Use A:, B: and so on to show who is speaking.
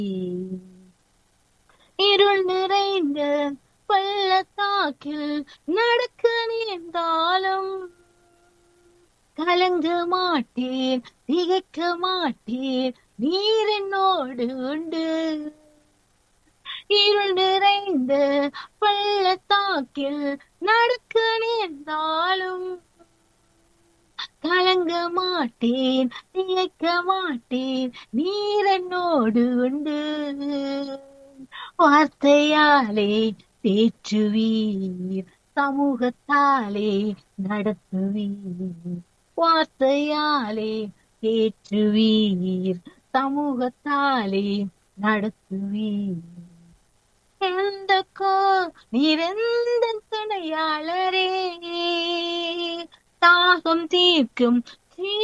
A: இருள் நிறைந்த பள்ளத்தாக்கில் நடக்க நேர்ந்தாலும் கலங்க மாட்டேன் திகைக்க மாட்டேன் நீர் என்னோடு உண்டு இருள் நிறைந்த பள்ளத்தாக்கில் நடக்க நேர்ந்தாலும் கலங்க மாட்டேன் திகைக்க மாட்டேன் நீர் என்னோடு உண்டு வார்த்தையாலே தேற்றுவீர் சமூகத்தாலே நடத்துவீர் வார்த்தையாலே தேற்றுவீர் சமூகத்தாலே நடத்துவீர் எந்த கோ நிரந்த துணையாளரே தாகம் தீர்க்கும்